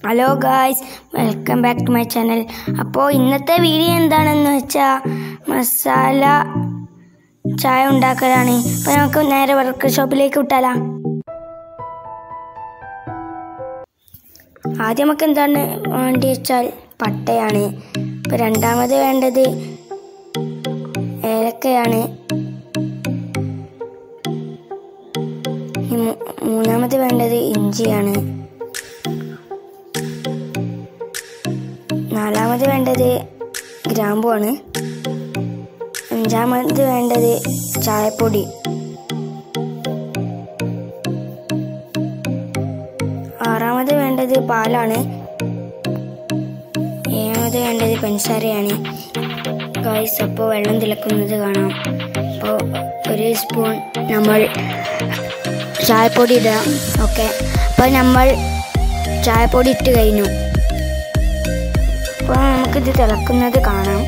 hello guys welcome back to my channel അപ്പോൾ ഇന്നത്തെ video എന്താണെന്ന് വെച്ചാൽ മസാല ചായ ഉണ്ടാക്കലാണ് അപ്പോൾ നമുക്ക് നേരെ വർക്ക് ഷോപ്പിലേക്ക് വിട്ടാലാ ആദ്യം നമുക്ക് എന്താണ് വേണ്ടി വെച്ചാൽ പട്ടയാണ് ഇപ്പോൾ രണ്ടാമത് വേണ്ടത് ഏലക്കയാണ് ഇനി മൂ- മൂന്നാമത് വേണ്ടത് ഇഞ്ചിയാണ് നാലാമത് വേണ്ടത് ഗ്രാമ്പുവാണ് അഞ്ചാമത് വേണ്ടത് ചായപ്പൊടി ആറാമത് വേണ്ടത് പാലാണ് ഏഴാമത് വേണ്ടത് പഞ്ചസാരയാണ് ഗായ്സ് അപ്പോൾ വെള്ളം തിളക്കുന്നത് കാണാം അപ്പോൾ ഒരു സ്പൂൺ നമ്മൾ ചായപ്പൊടി ഇടാം ഓക്കെ അപ്പോൾ നമ്മൾ ചായപ്പൊടി ഇട്ട് കഴിഞ്ഞു അപ്പോൾ നമുക്കിത് തിളക്കുന്നത് കാണാം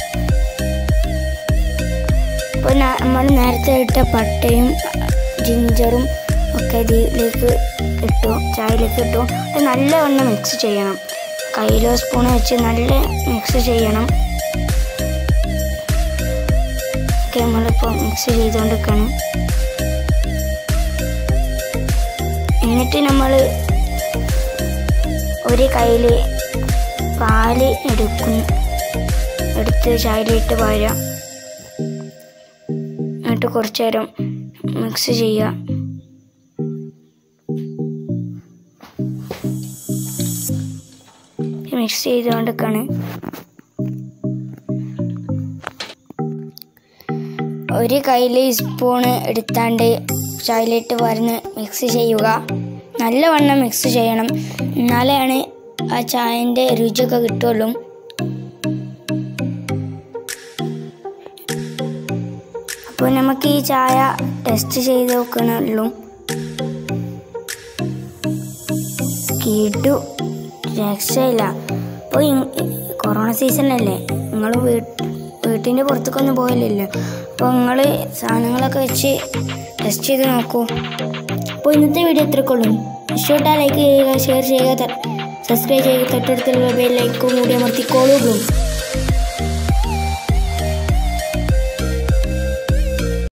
അപ്പോൾ നമ്മൾ നേരത്തെ ഇട്ട പട്ടയും ജിഞ്ചറും ഒക്കെ ഇതിലേക്ക് ഇട്ടു ചായയിലേക്ക് ഇട്ടു അത് നല്ലവണ്ണം മിക്സ് ചെയ്യണം കയ്യിലോ സ്പൂണോ വെച്ച് നല്ല മിക്സ് ചെയ്യണം ഒക്കെ നമ്മളിപ്പോൾ മിക്സ് ചെയ്തുകൊണ്ടിരിക്കുകയാണ് എന്നിട്ട് നമ്മൾ ഒരു കയ്യിൽ പാല് എടുക്കും എടുത്ത് ചായയിലിട്ട് പാരാം എന്നിട്ട് കുറച്ച് നേരം മിക്സ് ചെയ്യുക മിക്സ് ചെയ്തുകൊണ്ടൊക്കെയാണ് ഒരു കയ്യിൽ സ്പൂണ് എടുത്താണ്ട് ചായയിലിട്ട് വരന്ന് മിക്സ് ചെയ്യുക നല്ലവണ്ണം മിക്സ് ചെയ്യണം എന്നാലാണ് ആ ചായൻ്റെ രുചിയൊക്കെ കിട്ടുള്ളൂ അപ്പോൾ നമുക്ക് ഈ ചായ ടെസ്റ്റ് ചെയ്ത് നോക്കണുള്ളൂ കിട്ടു രക്ഷയില്ല അപ്പോൾ കൊറോണ സീസൺ അല്ലേ നിങ്ങൾ വീട്ടിൻ്റെ പുറത്തേക്കൊന്നും പോയില്ലല്ലോ അപ്പോൾ നിങ്ങൾ സാധനങ്ങളൊക്കെ വെച്ച് ടെസ്റ്റ് ചെയ്ത് നോക്കൂ അപ്പോൾ ഇന്നത്തെ വീഡിയോ എത്രക്കുള്ളൂ ഇഷ്ടപ്പെട്ടാൽ ലൈക്ക് ചെയ്യുക ഷെയർ ചെയ്യുക സബ്സ്ക്രൈബ് ചെയ്യുക തൊട്ടടുത്തുള്ള ബെൽ ലൈക്കും കൂടി അമർത്തിക്കോളൂ